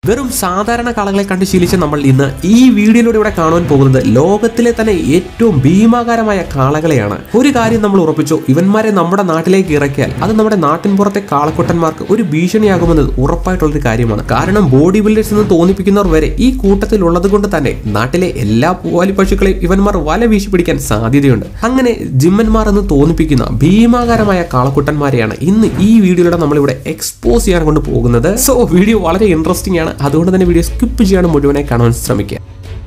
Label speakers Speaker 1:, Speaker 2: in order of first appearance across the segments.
Speaker 1: വെറും സാധാരണ കാളകളെ കണ്ട് ശീലിച്ച നമ്മൾ ഇന്ന് ഈ വീഡിയോയിലൂടെ ഇവിടെ കാണുവാൻ പോകുന്നത് ലോകത്തിലെ തന്നെ ഏറ്റവും ഭീമാകാരമായ കാളകളെയാണ് ഒരു കാര്യം നമ്മൾ ഉറപ്പിച്ചു ഇവന്മാരെ നമ്മുടെ നാട്ടിലേക്ക് ഇറക്കിയാൽ അത് നമ്മുടെ നാട്ടിൻ പുറത്തെ കാളക്കുട്ടന്മാർക്ക് ഒരു ഭീഷണിയാകുമെന്നത് ഉറപ്പായിട്ടുള്ളൊരു കാര്യമാണ് കാരണം ബോഡി ബിൽഡേഴ്സ് എന്ന് തോന്നിപ്പിക്കുന്നവർ വരെ ഈ കൂട്ടത്തിൽ ഉള്ളത് കൊണ്ട് തന്നെ നാട്ടിലെ എല്ലാ പൂവാലി പശുക്കളെയും ഇവന്മാർ വല വീശി പിടിക്കാൻ സാധ്യതയുണ്ട് അങ്ങനെ ജിമ്മന്മാർ എന്ന് തോന്നിപ്പിക്കുന്ന ഭീമാകാരമായ കാളക്കുട്ടന്മാരെയാണ് ഇന്ന് ഈ വീഡിയോയിലൂടെ നമ്മളിവിടെ എക്സ്പോസ് ചെയ്യാൻ കൊണ്ട് പോകുന്നത് സോ വീഡിയോ വളരെ ഇൻട്രസ്റ്റിംഗ് ആണ് അതുകൊണ്ട് തന്നെ വീഡിയോ സ്കിപ്പ് ചെയ്യാൻ മുഴുവനായി കാണുവാൻ ശ്രമിക്കുക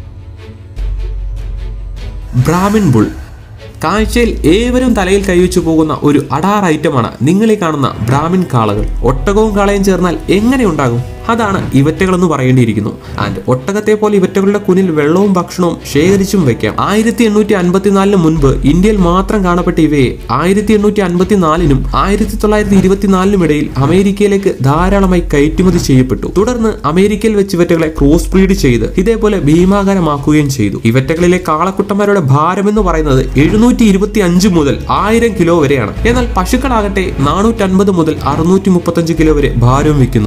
Speaker 1: ബ്രാഹ്മിൻ ബുൾ കാഴ്ചയിൽ ഏവരും തലയിൽ കൈവച്ചു പോകുന്ന ഒരു അടാർ ഐറ്റമാണ് നിങ്ങൾ ഈ കാണുന്ന ബ്രാഹ്മിൻ കാളകൾ ഒട്ടകവും കാളയും ചേർന്നാൽ എങ്ങനെ ഉണ്ടാകും അതാണ് ഇവറ്റകളെന്ന് പറയേണ്ടിയിരിക്കുന്നു ആൻഡ് ഒട്ടകത്തെ പോലെ ഇവറ്റകളുടെ കുനിൽ വെള്ളവും ഭക്ഷണവും ശേഖരിച്ചും വെക്കാം ആയിരത്തി എണ്ണൂറ്റി അൻപത്തിനാലിന് മുൻപ് ഇന്ത്യയിൽ മാത്രം കാണപ്പെട്ട ഇവയെ ആയിരത്തി എണ്ണൂറ്റി അൻപത്തിനാലിനും ആയിരത്തി തൊള്ളായിരത്തി ഇരുപത്തിനാലിനും ഇടയിൽ അമേരിക്കയിലേക്ക് ധാരാളമായി കയറ്റുമതി ചെയ്യപ്പെട്ടു തുടർന്ന് അമേരിക്കയിൽ വെച്ച് ഇവറ്റകളെ ക്രോസ് ബ്രീഡ് ചെയ്ത് ഇതേപോലെ ഭീമാകാരമാക്കുകയും ചെയ്തു ഇവറ്റകളിലെ കാളക്കുട്ടന്മാരുടെ ഭാരം എന്ന് പറയുന്നത് എഴുന്നൂറ്റി ഇരുപത്തി അഞ്ച് മുതൽ ആയിരം കിലോ വരെയാണ് എന്നാൽ പശുക്കളാകട്ടെ നാനൂറ്റൻപത് മുതൽ അറുന്നൂറ്റി മുപ്പത്തഞ്ച് കിലോ വരെ ഭാരവും വയ്ക്കുന്നു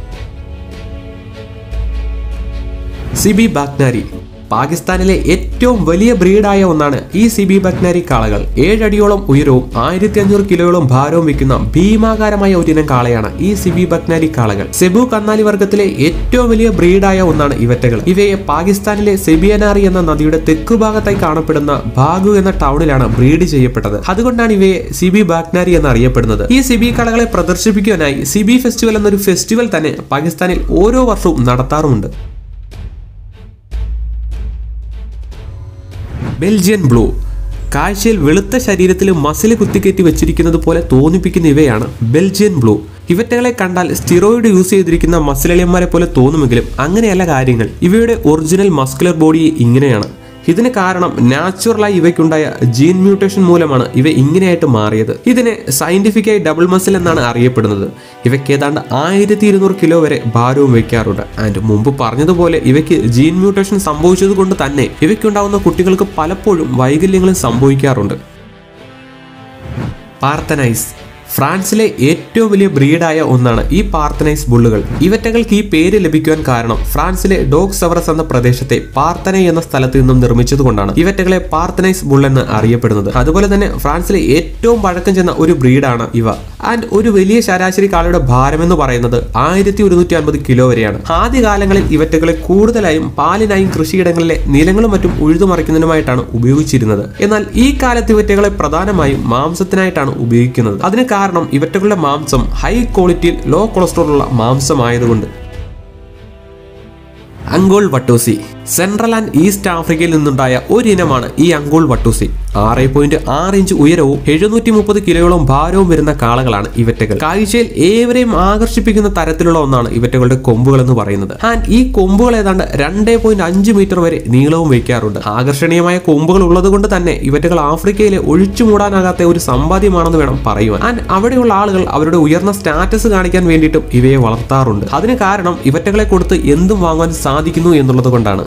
Speaker 1: സിബി ബാഗ്നാരി പാകിസ്ഥാനിലെ ഏറ്റവും വലിയ ബ്രീഡായ ഒന്നാണ് ഈ സിബി ബക്നാരി കാളകൾ ഏഴടിയോളം ഉയരവും ആയിരത്തി അഞ്ഞൂറ് കിലോയോളം ഭാരവും വയ്ക്കുന്ന ഭീമാകാരമായ ഒരിനം കാളയാണ് ഈ സിബി ബക്നാരി കാളകൾ സെബു കന്നാലി വർഗത്തിലെ ഏറ്റവും വലിയ ബ്രീഡായ ഒന്നാണ് ഇവറ്റകൾ ഇവയെ പാകിസ്ഥാനിലെ സെബിയനാറി എന്ന നദിയുടെ തെക്കു ഭാഗത്തായി കാണപ്പെടുന്ന ബാഗു എന്ന ടൗണിലാണ് ബ്രീഡ് ചെയ്യപ്പെട്ടത് അതുകൊണ്ടാണ് ഇവയെ സിബി ബാഗ്നാരി എന്ന് അറിയപ്പെടുന്നത് ഈ സിബി കാളകളെ പ്രദർശിപ്പിക്കാനായി സിബി ഫെസ്റ്റിവൽ എന്നൊരു ഫെസ്റ്റിവൽ തന്നെ പാകിസ്ഥാനിൽ ഓരോ വർഷവും നടത്താറുമുണ്ട് ബെൽജിയൻ ബ്ലൂ കാഴ്ചയിൽ വെളുത്ത ശരീരത്തിൽ മസിൽ കുത്തിക്കയറ്റി വെച്ചിരിക്കുന്നത് പോലെ തോന്നിപ്പിക്കുന്ന ഇവയാണ് ബെൽജിയൻ ബ്ലൂ ഇവറ്റകളെ കണ്ടാൽ സ്റ്റിറോയിഡ് യൂസ് ചെയ്തിരിക്കുന്ന മസിലളിയന്മാരെ പോലെ തോന്നുമെങ്കിലും അങ്ങനെയല്ല കാര്യങ്ങൾ ഇവയുടെ ഒറിജിനൽ മസ്കുലർ ബോഡി ഇങ്ങനെയാണ് ഇതിന് കാരണം നാച്ചുറലായി ഇവയ്ക്കുണ്ടായ ജീൻ മ്യൂട്ടേഷൻ മൂലമാണ് ഇവ ഇങ്ങനെയായിട്ട് മാറിയത് ഇതിനെ സയന്റിഫിക്കായി ഡബിൾ മസിൽ എന്നാണ് അറിയപ്പെടുന്നത് ഇവയ്ക്ക് ഏതാണ്ട് ആയിരത്തി ഇരുന്നൂറ് കിലോ വരെ ഭാരവും വെക്കാറുണ്ട് ആൻഡ് മുമ്പ് പറഞ്ഞതുപോലെ ഇവയ്ക്ക് ജീൻ മ്യൂട്ടേഷൻ സംഭവിച്ചത് കൊണ്ട് തന്നെ ഇവയ്ക്കുണ്ടാവുന്ന കുട്ടികൾക്ക് പലപ്പോഴും വൈകല്യങ്ങളും സംഭവിക്കാറുണ്ട് പാർത്തനൈസ് ഫ്രാൻസിലെ ഏറ്റവും വലിയ ബ്രീഡായ ഒന്നാണ് ഈ പാർത്തനൈസ് ബുള്ളുകൾ ഇവറ്റകൾക്ക് ഈ പേര് ലഭിക്കുവാൻ കാരണം ഫ്രാൻസിലെ ഡോഗ് സവറസ് എന്ന പ്രദേശത്തെ പാർത്തനൈ എന്ന സ്ഥലത്ത് നിന്നും നിർമ്മിച്ചതുകൊണ്ടാണ് ഇവറ്റകളെ പാർത്തനൈസ് ബുൾ എന്ന് അറിയപ്പെടുന്നത് അതുപോലെ തന്നെ ഫ്രാൻസിലെ ഏറ്റവും പഴക്കം ചെന്ന ഒരു ബ്രീഡാണ് ഇവ ആൻഡ് ഒരു വലിയ ശരാശരി കാളയുടെ ഭാരം എന്ന് പറയുന്നത് ആയിരത്തി ഒരുന്നൂറ്റി അൻപത് കിലോ വരെയാണ് ആദ്യകാലങ്ങളിൽ ഇവറ്റകളെ കൂടുതലായും പാലിനായും കൃഷിയിടങ്ങളിലെ നിലങ്ങളും മറ്റും ഉഴുതുമറിക്കുന്നതിനുമായിട്ടാണ് ഉപയോഗിച്ചിരുന്നത് എന്നാൽ ഈ കാലത്ത് ഇവറ്റകളെ പ്രധാനമായും മാംസത്തിനായിട്ടാണ് ഉപയോഗിക്കുന്നത് അതിന് കാരണം ഇവറ്റകളുടെ മാംസം ഹൈ ക്വാളിറ്റിയിൽ ലോ കൊളസ്ട്രോൾ ഉള്ള മാംസമായതുകൊണ്ട് Ankole Watusi central and east ആഫ്രിക്കയിൽ നിന്നുണ്ടായ ഒരിനമാണ് ഈ അങ്കോൾ വട്ടൂസി ആറ് പോയിന്റ് ആറ് ഇഞ്ച് ഉയരവും എഴുന്നൂറ്റി മുപ്പത് കിലോയോളം ഭാരവും വരുന്ന കാളകളാണ് ഇവറ്റകൾ കാഴ്ചയിൽ ഏവരെയും ആകർഷിപ്പിക്കുന്ന തരത്തിലുള്ള ഒന്നാണ് ഇവറ്റകളുടെ കൊമ്പുകൾ എന്ന് പറയുന്നത് ആൻഡ് ഈ കൊമ്പുകൾ ഏതാണ്ട് രണ്ടേ പോയിന്റ് അഞ്ച് മീറ്റർ വരെ നീളവും വയ്ക്കാറുണ്ട് ആകർഷണീയമായ കൊമ്പുകൾ ഉള്ളത് കൊണ്ട് തന്നെ ഇവറ്റകൾ ആഫ്രിക്കയിലെ ഒഴിച്ചു മൂടാനാകാത്ത ഒരു സമ്പാദ്യമാണെന്ന് വേണം പറയുവാൻ ആൻഡ് അവിടെയുള്ള ആളുകൾ അവരുടെ ഉയർന്ന സ്റ്റാറ്റസ് കാണിക്കാൻ വേണ്ടിയിട്ടും ഇവയെ വളർത്താറുണ്ട് അതിന് കാരണം ഇവറ്റകളെ കൊടുത്ത് എന്തും വാങ്ങാൻ സാധിക്കുന്നു എന്നുള്ളത് കൊണ്ടാണ്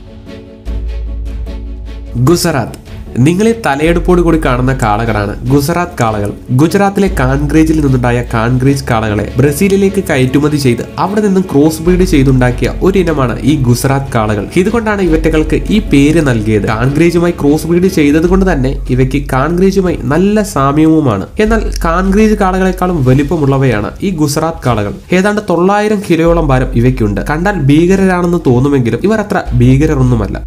Speaker 1: ഗുജറാത്ത് നിങ്ങളെ തലയെടുപ്പോട് കൂടി കാണുന്ന കാളകളാണ് ഗുജറാത്ത് കാളകൾ ഗുജറാത്തിലെ കാൻഗ്രേജിൽ നിന്നുണ്ടായ കാൻഗ്രേജ് കാളകളെ ബ്രസീലിലേക്ക് കയറ്റുമതി ചെയ്ത് അവിടെ നിന്നും ക്രോസ് ബ്രീഡ് ചെയ്തുണ്ടാക്കിയ ഒരു ഇനമാണ് ഈ ഗുജറാത്ത് കാളകൾ ഇതുകൊണ്ടാണ് ഇവറ്റകൾക്ക് ഈ പേര് നൽകിയത് കാൻഗ്രേജുമായി ക്രോസ് ബ്രീഡ് ചെയ്തത് കൊണ്ട് തന്നെ ഇവയ്ക്ക് കാൻഗ്രേജുമായി നല്ല സാമ്യവുമാണ് എന്നാൽ കാൻഗ്രേജ് കാളകളെക്കാളും വലിപ്പമുള്ളവയാണ് ഈ ഗുജറാത്ത് കാളകൾ ഏതാണ്ട് തൊള്ളായിരം കിലോയോളം ഭാരം ഇവയ്ക്കുണ്ട് കണ്ടാൽ ഭീകരരാണെന്ന് തോന്നുമെങ്കിലും ഇവർ അത്ര ഭീകരരൊന്നുമല്ല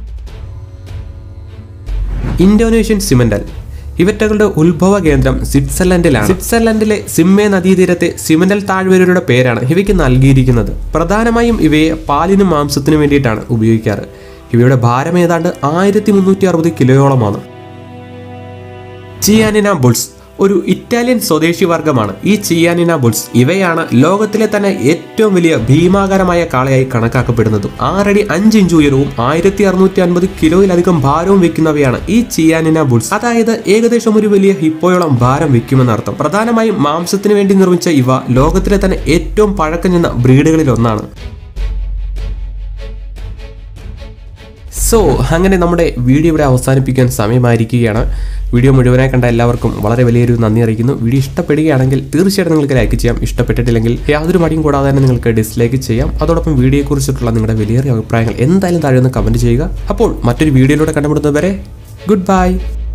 Speaker 1: ഇന്തോനേഷ്യൻ സിമന്റൽ ഇവറ്റകളുടെ ഉത്ഭവ കേന്ദ്രം സ്വിറ്റ്സർലൻഡിലാണ് സ്വിറ്റ്സർലൻഡിലെ സിമ്മെ നദീതീരത്തെ സിമന്റൽ താഴ്വരയുടെ പേരാണ് ഇവയ്ക്ക് നൽകിയിരിക്കുന്നത് പ്രധാനമായും ഇവയെ പാലിനും മാംസത്തിനും വേണ്ടിയിട്ടാണ് ഉപയോഗിക്കാറ് ഇവയുടെ ഭാരം ഏതാണ്ട് ആയിരത്തി മുന്നൂറ്റി അറുപത് കിലോയോളമാണ് ചിയാനിന ബുൾസ് ഒരു ഇറ്റാലിയൻ സ്വദേശി വർഗമാണ് ഈ ചിയാനിന ബുൾസ് ഇവയാണ് ലോകത്തിലെ തന്നെ ഏറ്റവും വലിയ ഭീമാകരമായ കാളയായി കണക്കാക്കപ്പെടുന്നതും ആറടി അഞ്ച് ഇഞ്ച് ഉയരവും ആയിരത്തി അറുന്നൂറ്റി അൻപത് കിലോയിലധികം ഭാരവും വെക്കുന്നവയാണ് ഈ ചിയാനിന ബുൾസ് അതായത് ഏകദേശം ഒരു വലിയ ഹിപ്പോയോളം ഭാരം വെക്കുമെന്നർത്ഥം പ്രധാനമായും മാംസത്തിന് വേണ്ടി നിർമ്മിച്ച ഇവ ലോകത്തിലെ തന്നെ ഏറ്റവും പഴക്കം ചെന്ന ബ്രീഡുകളിൽ ഒന്നാണ് സോ അങ്ങനെ നമ്മുടെ വീഡിയോ ഇവിടെ അവസാനിപ്പിക്കാൻ സമയമായിരിക്കുകയാണ് വീഡിയോ മുഴുവനായി കണ്ട എല്ലാവർക്കും വളരെ വലിയൊരു നന്ദി അറിയിക്കുന്നു വീഡിയോ ഇഷ്ടപ്പെടുകയാണെങ്കിൽ തീർച്ചയായിട്ടും നിങ്ങൾക്ക് ലൈക്ക് ചെയ്യാം ഇഷ്ടപ്പെട്ടിട്ടില്ലെങ്കിൽ യാതൊരു മടിയും കൂടാതെ തന്നെ നിങ്ങൾക്ക് ഡിസ്ലൈക്ക് ചെയ്യാം അതോടൊപ്പം വീഡിയോയെക്കുറിച്ചിട്ടുള്ള നിങ്ങളുടെ വലിയേറിയ അഭിപ്രായങ്ങൾ എന്തായാലും താഴെ ഒന്ന് കമൻറ്റ് ചെയ്യുക അപ്പോൾ മറ്റൊരു വീഡിയോയിലൂടെ കണ്ടുമുട്ടുന്നത് വരെ ഗുഡ് ബൈ